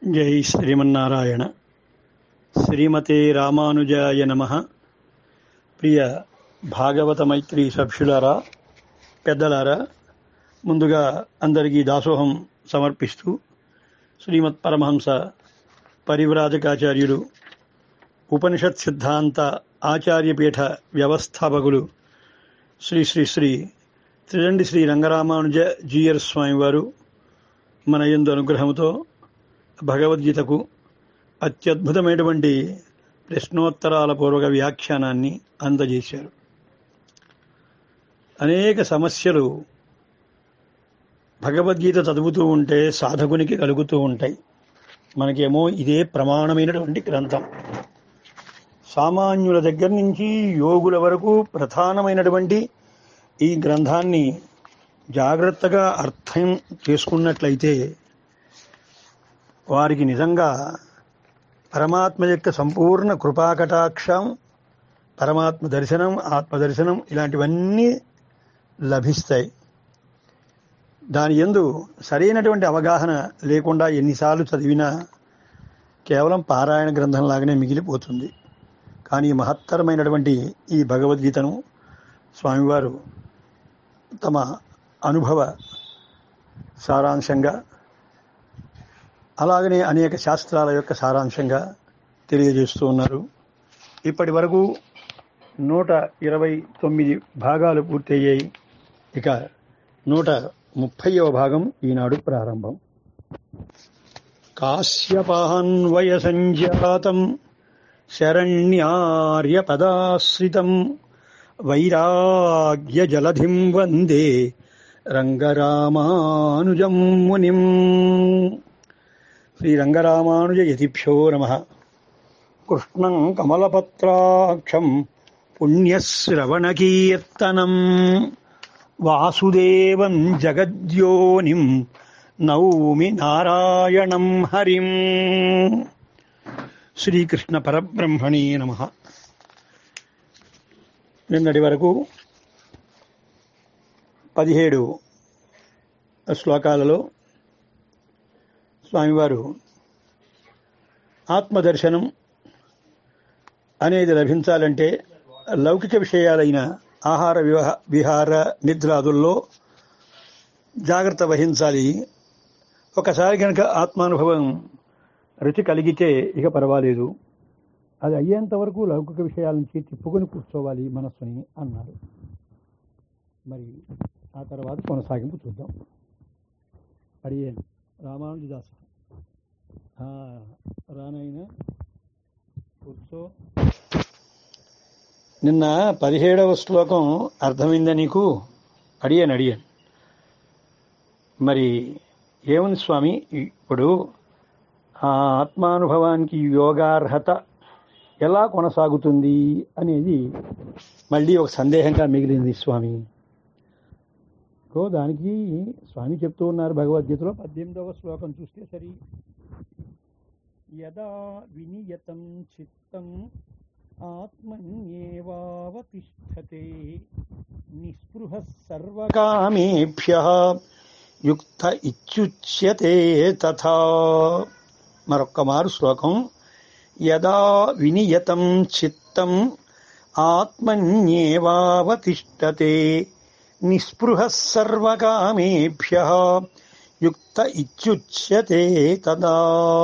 జై శ్రీమన్నారాయణ శ్రీమతే రామానుజాయ నమ ప్రియ భాగవత మైత్రి సభ్యులారా పెద్దలారా ముందుగా అందరికీ దాసోహం సమర్పిస్తూ శ్రీమత్ పరమహంస పరివ్రాజకాచార్యులు ఉపనిషత్ సిద్ధాంత ఆచార్యపీఠ వ్యవస్థాపకులు శ్రీ శ్రీ శ్రీ త్రిదండి శ్రీ రంగరామానుజ జీయర్ స్వామివారు మన యందు అనుగ్రహంతో భగవద్గీతకు అత్యద్భుతమైనటువంటి ప్రశ్నోత్తరాల పూర్వక వ్యాఖ్యానాన్ని అందజేశారు అనేక సమస్యలు భగవద్గీత చదువుతూ ఉంటే సాధకునికి కలుగుతూ ఉంటాయి మనకేమో ఇదే ప్రమాణమైనటువంటి గ్రంథం సామాన్యుల దగ్గర నుంచి యోగుల వరకు ప్రధానమైనటువంటి ఈ గ్రంథాన్ని జాగ్రత్తగా అర్థం చేసుకున్నట్లయితే వారికి నిజంగా పరమాత్మ యొక్క సంపూర్ణ కృపాకటాక్షం పరమాత్మ దర్శనం ఆత్మదర్శనం ఇలాంటివన్నీ లభిస్తాయి దాని ఎందు సరైనటువంటి అవగాహన లేకుండా ఎన్నిసార్లు చదివినా కేవలం పారాయణ గ్రంథంలాగానే మిగిలిపోతుంది కానీ మహత్తరమైనటువంటి ఈ భగవద్గీతను స్వామివారు తమ అనుభవ సారాంశంగా అలాగనే అనేక శాస్త్రాల యొక్క సారాంశంగా తెలియజేస్తూ ఉన్నారు ఇప్పటి వరకు నూట ఇరవై తొమ్మిది భాగాలు పూర్తయ్యాయి ఇక నూట ముప్పైవ భాగం ఈనాడు ప్రారంభం కాశ్యపాన్వయ సంజాతం శరణ్యార్యపదాశ్రితం వైరాగ్య జలధిం వందే రంగరామానుజం మునిం శ్రీరంగరామానుజ యతిభ్యో నమ కృష్ణం కమలపత్రాక్షం పుణ్యశ్రవణకీర్తనం వాసుదేవం జగద్యోనిం నౌమి నారాయణం హరిం శ్రీకృష్ణ పరబ్రహ్మణే నమ నిన్నటి వరకు పదిహేడు శ్లోకాలలో స్వామివారు ఆత్మదర్శనం అనేది లభించాలంటే లౌకిక విషయాలైన ఆహార వివహ విహార నిద్రాదుల్లో జాగ్రత్త వహించాలి ఒకసారి కనుక ఆత్మానుభవం రుచి కలిగితే ఇక పర్వాలేదు అది అయ్యేంత వరకు లౌకిక విషయాల నుంచి తిప్పుకొని కూర్చోవాలి మనస్సుని అన్నారు మరి ఆ తర్వాత కొనసాగింపు చూద్దాం అడిగాను రామానుజదాసు రానైనా కూర్చో నిన్న పదిహేడవ శ్లోకం అర్థమైందా నీకు అడిగాను అడిగాను మరి ఏముంది స్వామి ఇప్పుడు ఆ ఆత్మానుభవానికి యోగార్హత ఎలా కొనసాగుతుంది అనేది మళ్ళీ ఒక సందేహంగా మిగిలింది స్వామి సో దానికి స్వామి చెప్తూ ఉన్నారు భగవద్గీతలో పద్దెనిమిదవ శ్లోకం చూస్తే సరి యదా వినియతం చిత్తం ఆత్మన్యేవావతిష్టతే నిస్పృహ సర్వకామేభ్య యుక్త ఇత్యుచ్యతే తథా మరొక్క మారు శ్లోకం యదా వినియతం చిత్తం ఆత్మన్యేవావతిష్టతే నిస్పృహ సర్వకామేభ్య యుక్త ఇత్యుచ్యతే తదా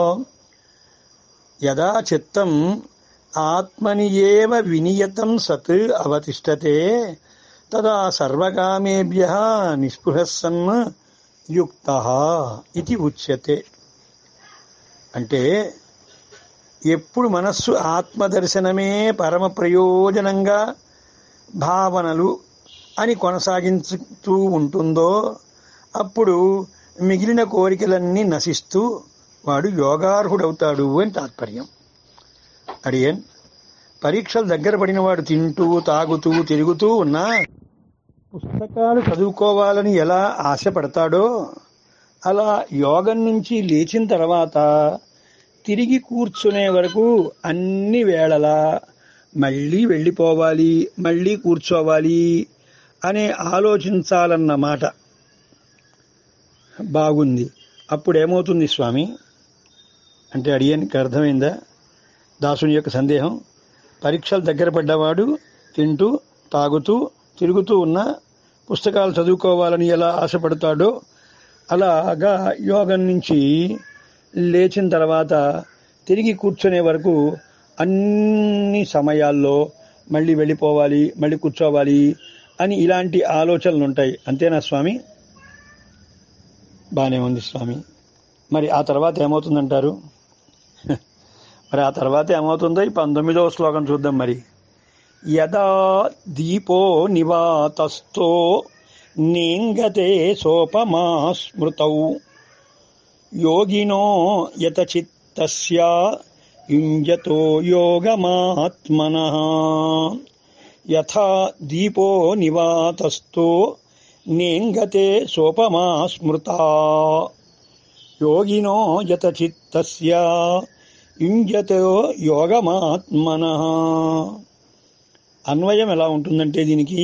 యదా చిత్తం ఆత్మని ఏవ వినియతం సత్ అవతిష్టతే తదా సర్వకామేభ్య నిస్పృహ సన్ యుక్త ఇది ఉచ్యతే అంటే ఎప్పుడు మనస్సు ఆత్మదర్శనమే పరమ ప్రయోజనంగా భావనలు అని కొనసాగించుతూ ఉంటుందో అప్పుడు మిగిలిన కోరికలన్నీ నశిస్తూ వాడు యోగార్హుడవుతాడు అని తాత్పర్యం అడియన్ పరీక్షలు దగ్గర పడిన వాడు తింటూ తాగుతూ తిరుగుతూ ఉన్నా పుస్తకాలు చదువుకోవాలని ఎలా ఆశపడతాడో అలా యోగం నుంచి లేచిన తర్వాత తిరిగి కూర్చునే వరకు అన్ని వేళలా మళ్ళీ వెళ్ళిపోవాలి మళ్ళీ కూర్చోవాలి అనే ఆలోచించాలన్న మాట బాగుంది అప్పుడు ఏమవుతుంది స్వామి అంటే అడియనికి అర్థమైందా దాసుని యొక్క సందేహం పరీక్షలు దగ్గర పడ్డవాడు తింటూ తాగుతూ తిరుగుతూ ఉన్న పుస్తకాలు చదువుకోవాలని ఎలా ఆశపడతాడో అలాగా యోగం నుంచి లేచిన తర్వాత తిరిగి కూర్చునే వరకు అన్ని సమయాల్లో మళ్ళీ వెళ్ళిపోవాలి మళ్ళీ కూర్చోవాలి అని ఇలాంటి ఆలోచనలు ఉంటాయి అంతేనా స్వామి బాగానే ఉంది స్వామి మరి ఆ తర్వాత ఏమవుతుందంటారు మరి ఆ తర్వాత ఏమవుతుందో ఈ పంతొమ్మిదవ శ్లోకం చూద్దాం మరి యదా దీపో నివాతస్థో నేంగతే సోపమా స్మృతౌ యోగినో యత చిత్తస్య యుంజతో యోగమాత్మన యథా దీపో నివాతస్థో నేంగతే సోపమా స్మృతా యోగినో యత చిత్తస్య యుంజతో యోగమాత్మన అన్వయం ఎలా ఉంటుందంటే దీనికి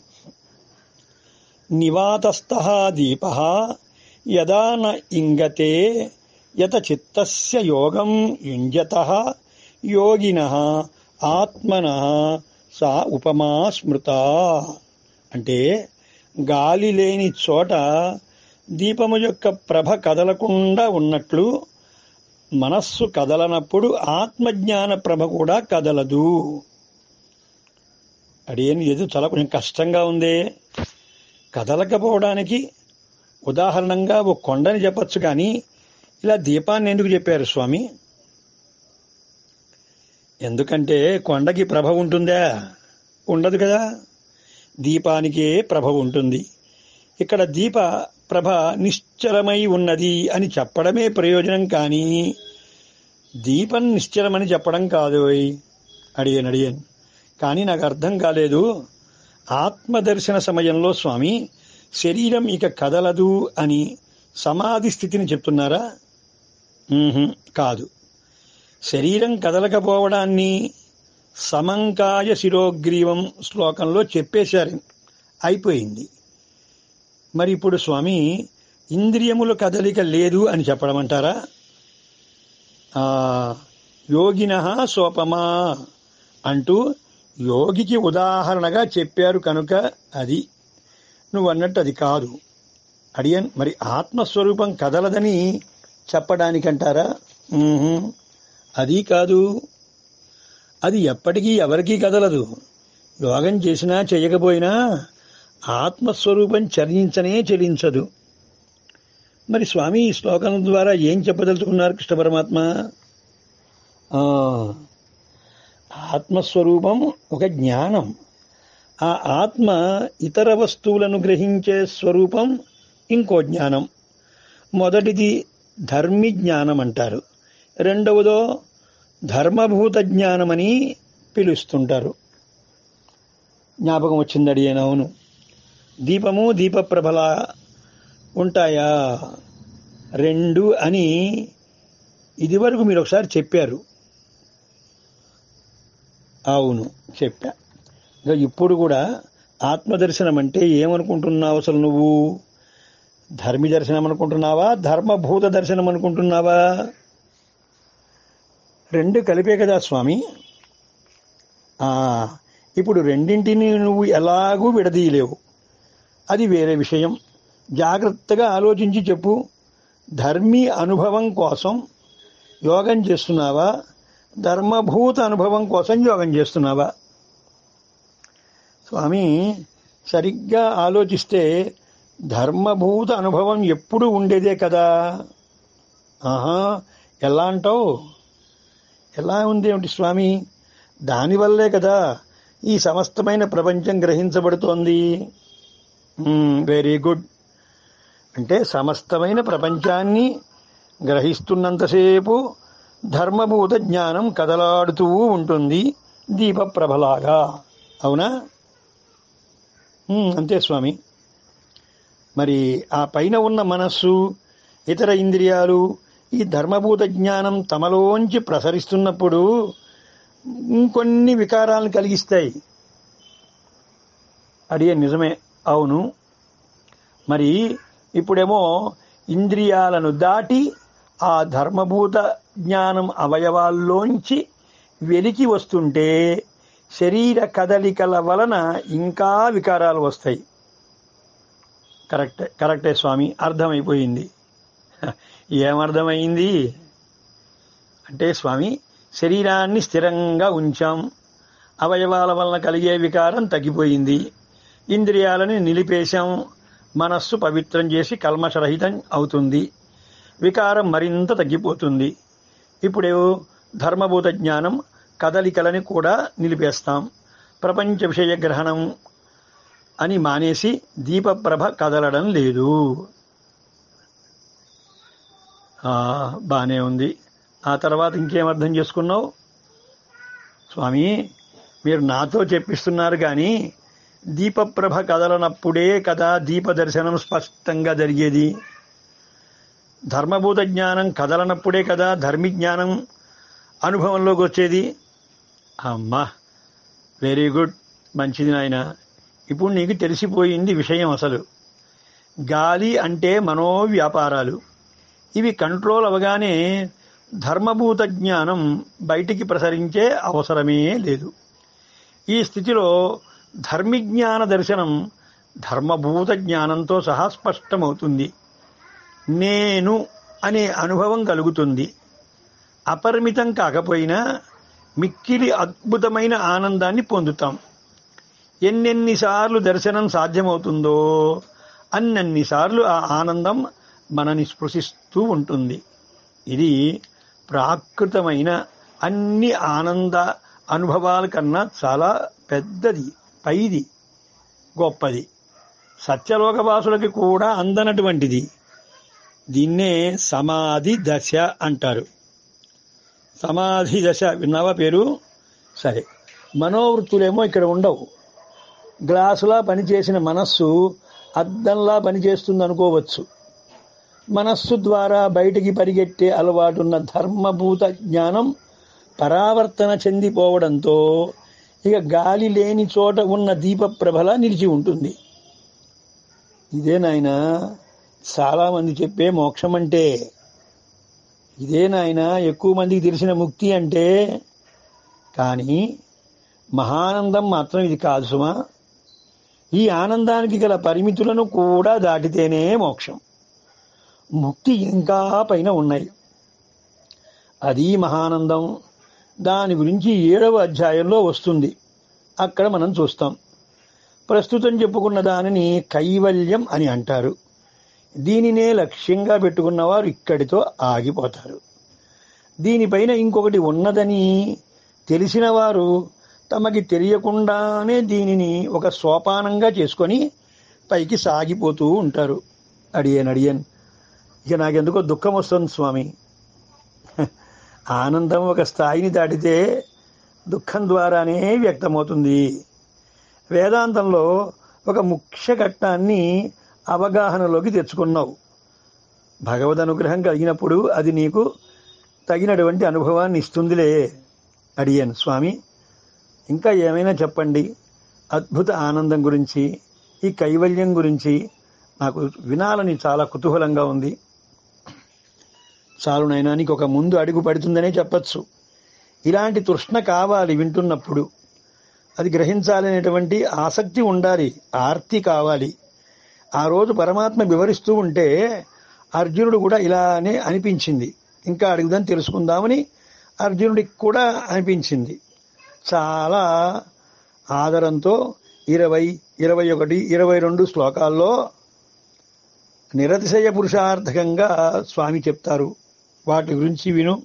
నివాతస్థ దీప యదా న ఇంగతే యత చిత్తస్య యోగం యుంజత యోగిన ఆత్మన సా ఉపమా స్మృత అంటే గాలి లేని చోట దీపము యొక్క ప్రభ కదలకుండా ఉన్నట్లు మనస్సు కదలనప్పుడు ఆత్మజ్ఞాన ప్రభ కూడా కదలదు అడియని ఎదు చాలా కొంచెం కష్టంగా ఉందే కదలకపోవడానికి ఉదాహరణంగా ఓ కొండని చెప్పచ్చు కానీ ఇలా దీపాన్ని ఎందుకు చెప్పారు స్వామి ఎందుకంటే కొండకి ప్రభ ఉంటుందా ఉండదు కదా దీపానికే ప్రభ ఉంటుంది ఇక్కడ దీప ప్రభ నిశ్చలమై ఉన్నది అని చెప్పడమే ప్రయోజనం కానీ దీపం నిశ్చలమని చెప్పడం కాదు అడిగాను అడిగాను కానీ నాకు అర్థం కాలేదు ఆత్మదర్శన సమయంలో స్వామి శరీరం ఇక కదలదు అని సమాధి స్థితిని చెప్తున్నారా మ్మ్హ్మ్, కాదు శరీరం కదలకపోవడాన్ని సమంకాయ శిరోగ్రీవం శ్లోకంలో చెప్పేశారు అయిపోయింది మరి ఇప్పుడు స్వామి ఇంద్రియముల కదలిక లేదు అని చెప్పడమంటారా ఆ, యోగిన సోపమా అంటూ యోగికి ఉదాహరణగా చెప్పారు కనుక అది నువ్వు అన్నట్టు అది కాదు అడియన్ మరి ఆత్మస్వరూపం కదలదని చెప్పడానికంటారా మ్మ్హ్మ్. అది కాదు అది ఎప్పటికీ ఎవరికీ కదలదు యోగం చేసినా చేయకపోయినా ఆత్మస్వరూపం చరించనే చలించదు మరి స్వామి ఈ శ్లోకం ద్వారా ఏం చెప్పదలుచుకున్నారు కృష్ణ పరమాత్మ ఆ, ఆత్మస్వరూపం ఒక జ్ఞానం ఆ ఆత్మ ఇతర వస్తువులను గ్రహించే స్వరూపం ఇంకో జ్ఞానం మొదటిది ధర్మి జ్ఞానం అంటారు రెండవదో ధర్మభూత జ్ఞానమని పిలుస్తుంటారు జ్ఞాపకం వచ్చింది అడిగాను అవును దీపము దీపప్రభల ఉంటాయా రెండు అని ఇదివరకు మీరు ఒకసారి చెప్పారు అవును చెప్పా ఇక ఇప్పుడు కూడా ఆత్మదర్శనం అంటే ఏమనుకుంటున్నావు అసలు నువ్వు ధర్మి దర్శనం అనుకుంటున్నావా ధర్మభూత దర్శనం అనుకుంటున్నావా రెండు కలిపే కదా స్వామి ఆ, ఇప్పుడు రెండింటిని నువ్వు ఎలాగూ విడదీయలేవు అది వేరే విషయం జాగ్రత్తగా ఆలోచించి చెప్పు ధర్మి అనుభవం కోసం యోగం చేస్తున్నావా ధర్మభూత అనుభవం కోసం యోగం చేస్తున్నావా స్వామి సరిగ్గా ఆలోచిస్తే ధర్మభూత అనుభవం ఎప్పుడు ఉండేదే కదా ఆహా ఎలా అంటావు ఎలా ఉంది ఏమిటి స్వామి దానివల్లే కదా ఈ సమస్తమైన ప్రపంచం గ్రహించబడుతోంది వెరీ గుడ్ అంటే సమస్తమైన ప్రపంచాన్ని గ్రహిస్తున్నంతసేపు ధర్మభూత జ్ఞానం కదలాడుతూ ఉంటుంది దీపప్రభలాగా అవునా ఉమ్, అంతే స్వామి మరి ఆ పైన ఉన్న మనస్సు ఇతర ఇంద్రియాలు ఈ ధర్మభూత జ్ఞానం తమలోంచి ప్రసరిస్తున్నప్పుడు ఇంకొన్ని వికారాలను కలిగిస్తాయి అడిగే నిజమే అవును మరి ఇప్పుడేమో ఇంద్రియాలను దాటి ఆ ధర్మభూత జ్ఞానం అవయవాల్లోంచి వెలికి వస్తుంటే శరీర కదలికల వలన ఇంకా వికారాలు వస్తాయి కరెక్టే కరెక్టే స్వామి అర్థమైపోయింది ఏమర్థమైంది అంటే స్వామి శరీరాన్ని స్థిరంగా ఉంచాం అవయవాల వలన కలిగే వికారం తగ్గిపోయింది ఇంద్రియాలని నిలిపేశాం మనస్సు పవిత్రం చేసి కల్మషరహితం అవుతుంది వికారం మరింత తగ్గిపోతుంది ఇప్పుడు ధర్మభూత జ్ఞానం కదలికలని కూడా నిలిపేస్తాం ప్రపంచ విషయ గ్రహణం అని మానేసి దీపప్రభ కదలడం లేదు ఆ, బానే ఉంది ఆ తర్వాత ఇంకేం అర్థం చేసుకున్నావు స్వామి మీరు నాతో చెప్పిస్తున్నారు కానీ దీపప్రభ కదలనప్పుడే కదా దీప దర్శనం స్పష్టంగా జరిగేది ధర్మభూత జ్ఞానం కదలనప్పుడే కదా ధర్మి జ్ఞానం అనుభవంలోకి వచ్చేది అమ్మా వెరీ గుడ్ మంచిది నాయన ఇప్పుడు నీకు తెలిసిపోయింది విషయం అసలు గాలి అంటే మనోవ్యాపారాలు ఇవి కంట్రోల్ అవగానే ధర్మభూత జ్ఞానం బయటికి ప్రసరించే అవసరమే లేదు ఈ స్థితిలో ధర్మిజ్ఞాన దర్శనం ధర్మభూత జ్ఞానంతో సహా స్పష్టమవుతుంది నేను అనే అనుభవం కలుగుతుంది అపరిమితం కాకపోయినా మిక్కిలి అద్భుతమైన ఆనందాన్ని పొందుతాం ఎన్నెన్నిసార్లు దర్శనం సాధ్యమవుతుందో అన్నన్నిసార్లు ఆ ఆనందం మనని స్పృశిస్తూ ఉంటుంది ఇది ప్రాకృతమైన అన్ని ఆనంద అనుభవాల కన్నా చాలా పెద్దది పైది గొప్పది సత్యలోకవాసులకి కూడా అందనటువంటిది దీన్నే సమాధి దశ అంటారు సమాధి దశ విన్నావా పేరు సరే మనోవృత్తులేమో ఇక్కడ ఉండవు గ్లాసులా పనిచేసిన మనస్సు అద్దంలా పనిచేస్తుంది అనుకోవచ్చు మనస్సు ద్వారా బయటికి పరిగెట్టే అలవాటున్న ధర్మభూత జ్ఞానం పరావర్తన చెందిపోవడంతో ఇక గాలి లేని చోట ఉన్న దీపప్రభల నిలిచి ఉంటుంది ఇదే నాయన చాలామంది చెప్పే మోక్షం అంటే ఇదే నాయన ఎక్కువ మందికి తెలిసిన ముక్తి అంటే కానీ మహానందం మాత్రం ఇది కాదు సుమా ఈ ఆనందానికి గల పరిమితులను కూడా దాటితేనే మోక్షం ముక్తి ఇంకా పైన ఉన్నాయి అది మహానందం దాని గురించి ఏడవ అధ్యాయంలో వస్తుంది అక్కడ మనం చూస్తాం ప్రస్తుతం చెప్పుకున్న దానిని కైవల్యం అని అంటారు దీనినే లక్ష్యంగా పెట్టుకున్నవారు ఇక్కడితో ఆగిపోతారు దీనిపైన ఇంకొకటి ఉన్నదని తెలిసిన వారు తమకి తెలియకుండానే దీనిని ఒక సోపానంగా చేసుకొని పైకి సాగిపోతూ ఉంటారు అడియన్ అడియన్ ఇక నాకెందుకో దుఃఖం వస్తుంది స్వామి ఆనందం ఒక స్థాయిని దాటితే దుఃఖం ద్వారానే వ్యక్తమవుతుంది వేదాంతంలో ఒక ముఖ్య ఘట్టాన్ని అవగాహనలోకి తెచ్చుకున్నావు భగవద్ అనుగ్రహం కలిగినప్పుడు అది నీకు తగినటువంటి అనుభవాన్ని ఇస్తుందిలే అడిగాను స్వామి ఇంకా ఏమైనా చెప్పండి అద్భుత ఆనందం గురించి ఈ కైవల్యం గురించి నాకు వినాలని చాలా కుతూహలంగా ఉంది చాలు నైనా నీకు ఒక ముందు అడుగు పడుతుందనే చెప్పచ్చు ఇలాంటి తృష్ణ కావాలి వింటున్నప్పుడు అది గ్రహించాలనేటువంటి ఆసక్తి ఉండాలి ఆర్తి కావాలి ఆ రోజు పరమాత్మ వివరిస్తూ ఉంటే అర్జునుడు కూడా ఇలానే అనిపించింది ఇంకా అడుగుదాం తెలుసుకుందామని అర్జునుడికి కూడా అనిపించింది చాలా ఆదరంతో ఇరవై ఇరవై ఒకటి ఇరవై రెండు శ్లోకాల్లో నిరతిశయ పురుషార్థకంగా స్వామి చెప్తారు వాటి గురించి విను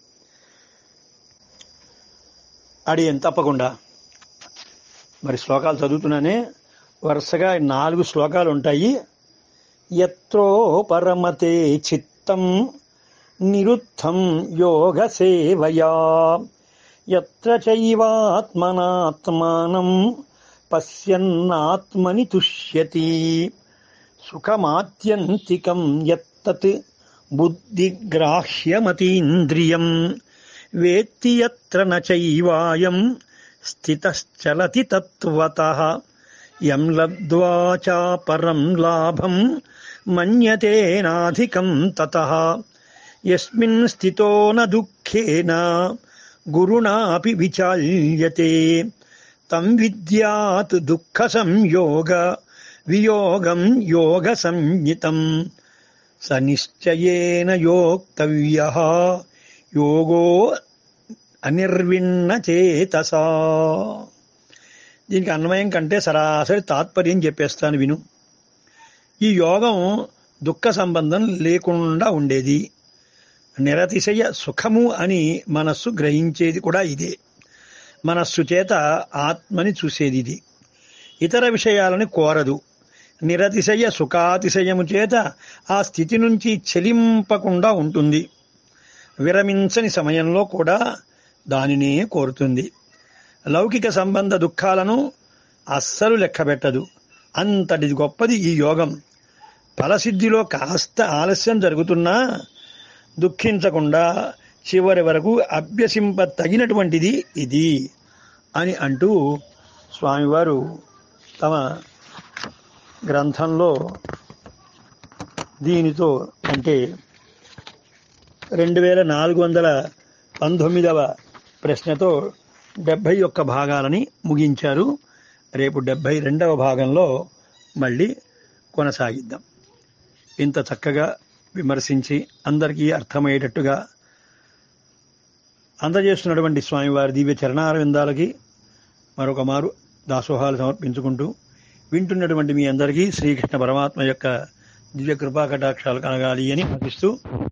అడియన్ తప్పకుండా మరి శ్లోకాలు చదువుతున్నానే వరుసగా నాలుగు శ్లోకాలు ఉంటాయి ఎత్రో పరమతే చిత్తం నిరుద్ధం యోగ సేవయా ఎత్ర చైవాత్మనాత్మానం పశ్యన్నాత్మని తుష్యతి సుఖమాత్యంతికం యత్తత్ బుద్ధిగ్రాహ్యమతీంద్రియం వేత్తి యత్ర న చైవాయం స్థితశ్చలతి తత్వతః యం లబ్ధ్వా చాపరం లాభం మన్యతేనాధికం తతః యస్మిన్ స్థితో న దుఃఖేన గురుణాపి విచాల్యతే తం విద్యాత్ దుఃఖ సంయోగ వియోగం యోగ సంజ్ఞితం స నిశ్చయేన యోక్తవ్య యోగో అనిర్విన్న చేతసా దీనికి అన్వయం కంటే సరాసరి తాత్పర్యం చెప్పేస్తాను విను ఈ యోగం దుఃఖ సంబంధం లేకుండా ఉండేది నిరతిశయ సుఖము అని మనస్సు గ్రహించేది కూడా ఇదే మనస్సు చేత ఆత్మని చూసేది ఇది ఇతర విషయాలని కోరదు నిరతిశయ సుఖాతిశయము చేత ఆ స్థితి నుంచి చెలింపకుండా ఉంటుంది విరమించని సమయంలో కూడా దానినే కోరుతుంది లౌకిక సంబంధ దుఃఖాలను అస్సలు లెక్కబెట్టదు అంతటి గొప్పది ఈ యోగం ఫలసిద్ధిలో కాస్త ఆలస్యం జరుగుతున్నా దుఃఖించకుండా చివరి వరకు అభ్యసింప తగినటువంటిది ఇది అని అంటూ స్వామివారు తమ గ్రంథంలో దీనితో అంటే రెండు వేల నాలుగు వందల పంతొమ్మిదవ ప్రశ్నతో డెబ్భై ఒక్క భాగాలని ముగించారు రేపు డెబ్భై రెండవ భాగంలో మళ్ళీ కొనసాగిద్దాం ఇంత చక్కగా విమర్శించి అందరికీ అర్థమయ్యేటట్టుగా అందజేస్తున్నటువంటి స్వామివారి దివ్య చరణారవిందాలకి మరొక మారు దాసోహాలు సమర్పించుకుంటూ వింటున్నటువంటి మీ అందరికీ శ్రీకృష్ణ పరమాత్మ యొక్క దివ్య కృపా కటాక్షాలు కలగాలి అని ఆశిస్తూ